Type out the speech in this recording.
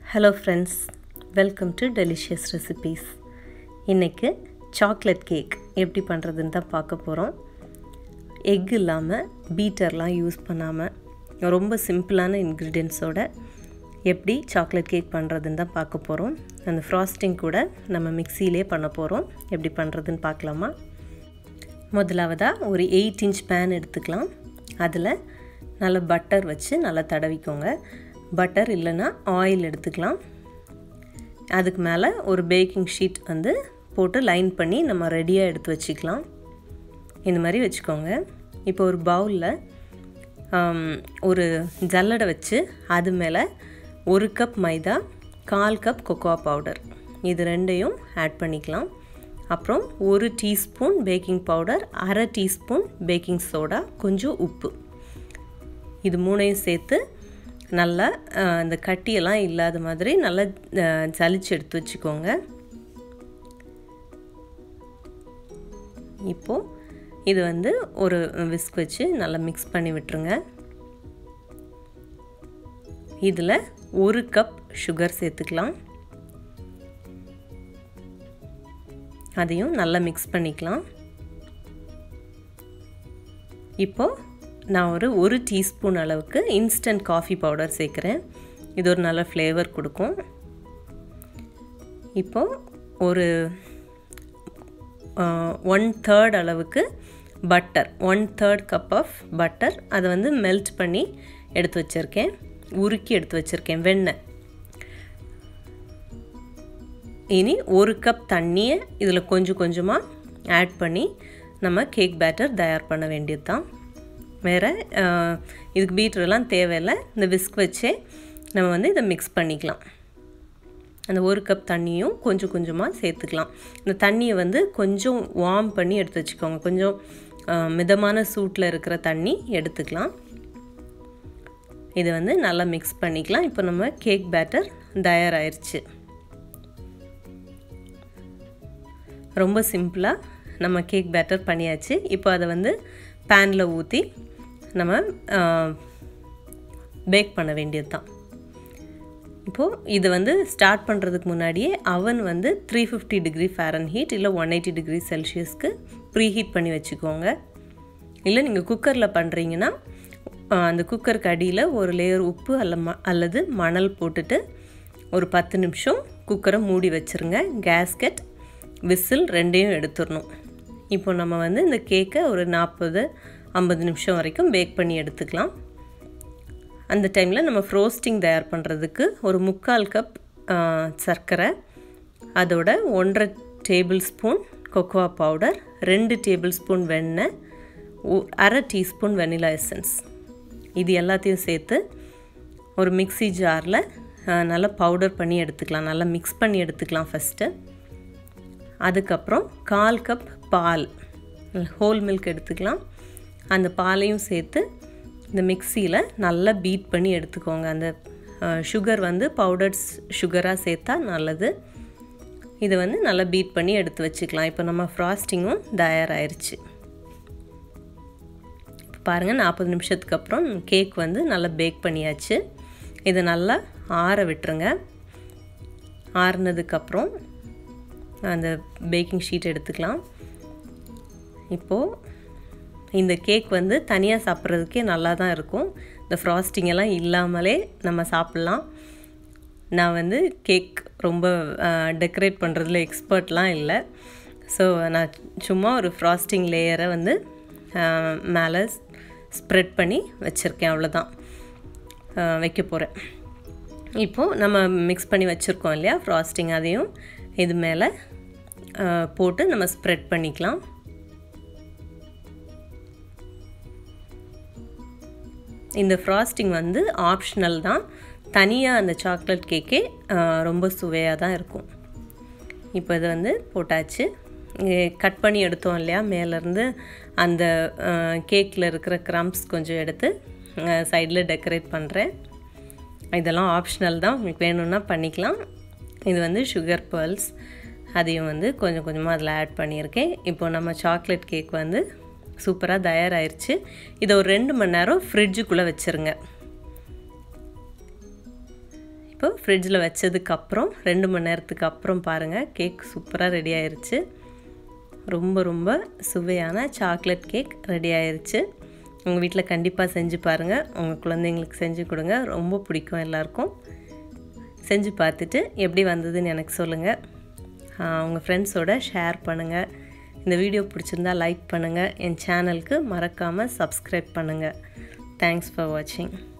hello friends welcome to delicious recipes இன்றைக்கு chocolate cake எப்படி பண்ணுறதுன்னு தான் பார்க்க போகிறோம் எக் இல்லாமல் பீட்டர்லாம் யூஸ் பண்ணாமல் ரொம்ப சிம்பிளான இன்க்ரீடியன்ஸோட எப்படி சாக்லேட் கேக் பண்ணுறதுன்னு தான் பார்க்க போகிறோம் அந்த ஃப்ராஸ்டிங் கூட நம்ம மிக்சியிலே பண்ண போகிறோம் எப்படி பண்ணுறதுன்னு பார்க்கலாமா முதலாவதாக ஒரு எயிட் இன்ச் பேன் எடுத்துக்கலாம் அதில் நல்லா பட்டர் வச்சு நல்லா தடவிக்கோங்க பட்டர் இல்லைன்னா ஆயில் எடுத்துக்கலாம் அதுக்கு மேலே ஒரு பேக்கிங் ஷீட் வந்து போட்டு லைன் பண்ணி நம்ம ரெடியாக எடுத்து வச்சுக்கலாம் இந்த மாதிரி வச்சுக்கோங்க இப்போ ஒரு பவுலில் ஒரு ஜல்லடை வச்சு அது மேலே ஒரு கப் மைதா கால் கப் கொக்கோ பவுடர் இது ரெண்டையும் ஆட் பண்ணிக்கலாம் அப்புறம் ஒரு டீஸ்பூன் பேக்கிங் பவுடர் அரை டீஸ்பூன் பேக்கிங் சோடா கொஞ்சம் உப்பு இது மூணையும் சேர்த்து நல்லா இந்த கட்டியெல்லாம் இல்லாத மாதிரி நல்லா ஜலிச்சு எடுத்து வச்சுக்கோங்க இப்போது இது வந்து ஒரு விஸ்க் வச்சு நல்லா மிக்ஸ் பண்ணி விட்டுருங்க இதில் ஒரு கப் சுகர் சேர்த்துக்கலாம் அதையும் நல்லா மிக்ஸ் பண்ணிக்கலாம் இப்போது நான் ஒரு ஒரு டீஸ்பூன் அளவுக்கு இன்ஸ்டன்ட் காஃபி பவுடர் சேர்க்குறேன் இது ஒரு நல்ல ஃப்ளேவர் கொடுக்கும் இப்போது ஒரு ஒன் தேர்ட் அளவுக்கு butter one third cup of butter அதை வந்து மெல்ட் பண்ணி எடுத்து வச்சுருக்கேன் உருக்கி எடுத்து வச்சுருக்கேன் வெண்ணெய் இனி ஒரு கப் தண்ணியை இதில் கொஞ்சம் கொஞ்சமாக ஆட் பண்ணி நம்ம கேக் பேட்டர் தயார் பண்ண வேண்டியது தான் வேறு இதுக்கு பீட்ரெலாம் தேவையில்லை இந்த விஸ்க் வச்சே நம்ம வந்து இதை மிக்ஸ் பண்ணிக்கலாம் அந்த ஒரு கப் தண்ணியும் கொஞ்சம் கொஞ்சமாக சேர்த்துக்கலாம் இந்த தண்ணியை வந்து கொஞ்சம் வார்ம் பண்ணி எடுத்து வச்சுக்கோங்க கொஞ்சம் மிதமான சூட்டில் இருக்கிற தண்ணி எடுத்துக்கலாம் இதை வந்து நல்லா மிக்ஸ் பண்ணிக்கலாம் இப்போ நம்ம கேக் பேட்டர் தயாராகிருச்சு ரொம்ப சிம்பிளாக நம்ம கேக் பேட்டர் பண்ணியாச்சு இப்போ அதை வந்து பேனில் ஊற்றி நம்ம பேக் பண்ண வேண்டியது தான் இப்போது இது வந்து ஸ்டார்ட் பண்ணுறதுக்கு முன்னாடியே அவன் வந்து three fifty degree Fahrenheit இல்லை ஒன் எயிட்டி டிகிரி செல்சியஸ்க்கு ப்ரீ ஹீட் பண்ணி வச்சுக்கோங்க இல்லை நீங்கள் குக்கரில் பண்ணுறீங்கன்னா அந்த குக்கருக்கு அடியில் ஒரு லேயர் உப்பு அல்ல ம அல்லது மணல் போட்டுட்டு ஒரு பத்து நிமிஷம் குக்கரை மூடி வச்சுருங்க கேஸ்கெட் விசில் ரெண்டையும் எடுத்துடணும் இப்போ நம்ம வந்து இந்த கேக்கை ஒரு நாற்பது ஐம்பது நிமிஷம் வரைக்கும் பேக் பண்ணி எடுத்துக்கலாம் அந்த டைமில் நம்ம ஃப்ரோஸ்டிங் தயார் பண்ணுறதுக்கு ஒரு முக்கால் கப் சர்க்கரை அதோட ஒன்றரை டேபிள் ஸ்பூன் கொக்கோவா பவுடர் ரெண்டு டேபிள் ஸ்பூன் வெண்ணெய் அரை டீஸ்பூன் வெனிலா எசன்ஸ் இது எல்லாத்தையும் சேர்த்து ஒரு மிக்சி ஜாரில் நல்லா பவுடர் பண்ணி எடுத்துக்கலாம் நல்லா மிக்ஸ் பண்ணி எடுத்துக்கலாம் ஃபஸ்ட்டு அதுக்கப்புறம் கால் கப் பால் ஹோல் மில்க் எடுத்துக்கலாம் அந்த பாலையும் சேர்த்து இந்த மிக்சியில் நல்லா பீட் பண்ணி எடுத்துக்கோங்க அந்த சுகர் வந்து பவுடர்ஸ் சுகராக சேர்த்தா நல்லது இதை வந்து நல்லா பீட் பண்ணி எடுத்து வச்சுக்கலாம் இப்போ நம்ம ஃப்ராஸ்டிங்கும் தயாராகிருச்சு இப்போ பாருங்கள் நாற்பது நிமிஷத்துக்கு அப்புறம் கேக் வந்து நல்லா பேக் பண்ணியாச்சு இதை நல்லா ஆற விட்டுருங்க ஆறுனதுக்கப்புறம் அந்த பேக்கிங் ஷீட் எடுத்துக்கலாம் இப்போது இந்த கேக் வந்து தனியாக சாப்பிட்றதுக்கே நல்லா தான் இருக்கும் இந்த ஃப்ராஸ்டிங் எல்லாம் இல்லாமலே நம்ம சாப்பிட்லாம் நான் வந்து கேக் ரொம்ப டெக்கரேட் பண்ணுறதுல எக்ஸ்பர்ட்லாம் இல்லை ஸோ நான் சும்மா ஒரு ஃப்ராஸ்டிங் லேயரை வந்து மேலே ஸ்ப்ரெட் பண்ணி வச்சுருக்கேன் அவ்வளோதான் வைக்க போகிறேன் இப்போது நம்ம மிக்ஸ் பண்ணி வச்சுருக்கோம் இல்லையா ஃப்ராஸ்டிங் அதையும் இது மேலே போட்டு நம்ம ஸ்ப்ரெட் பண்ணிக்கலாம் இந்த ஃப்ராஸ்டிங் வந்து ஆப்ஷனல் தான் தனியாக அந்த சாக்லேட் கேக்கே ரொம்ப சுவையாக தான் இருக்கும் இப்போ இதை வந்து போட்டாச்சு கட் பண்ணி எடுத்தோம் இல்லையா மேலேருந்து அந்த கேக்கில் இருக்கிற க்ரம்ஸ் கொஞ்சம் எடுத்து சைடில் டெக்கரேட் பண்ணுறேன் இதெல்லாம் ஆப்ஷனல் தான் உங்களுக்கு வேணும்னா பண்ணிக்கலாம் இது வந்து சுகர் பேர்ல்ஸ் அதையும் வந்து கொஞ்சம் கொஞ்சமாக அதில் ஆட் பண்ணியிருக்கேன் இப்போ நம்ம சாக்லேட் கேக் வந்து சூப்பராக தயாராகிருச்சு இதை ஒரு ரெண்டு மணி நேரம் ஃப்ரிட்ஜுக்குள்ளே வச்சுருங்க இப்போ ஃப்ரிட்ஜில் வச்சதுக்கப்புறம் ரெண்டு மணி நேரத்துக்கு அப்புறம் பாருங்கள் கேக் சூப்பராக ரெடி ஆயிருச்சு ரொம்ப ரொம்ப சுவையான சாக்லேட் கேக் ரெடி ஆயிருச்சு உங்கள் வீட்டில் கண்டிப்பாக செஞ்சு பாருங்கள் உங்கள் குழந்தைங்களுக்கு செஞ்சு கொடுங்க ரொம்ப பிடிக்கும் எல்லாருக்கும் செஞ்சு பார்த்துட்டு எப்படி வந்ததுன்னு எனக்கு சொல்லுங்கள் உங்கள் ஃப்ரெண்ட்ஸோட ஷேர் பண்ணுங்கள் இந்த வீடியோ பிடிச்சிருந்தா லைக் பண்ணுங்கள் என் சேனலுக்கு மறக்காமல் சப்ஸ்கிரைப் பண்ணுங்கள் தேங்க்ஸ் ஃபார் வாட்சிங்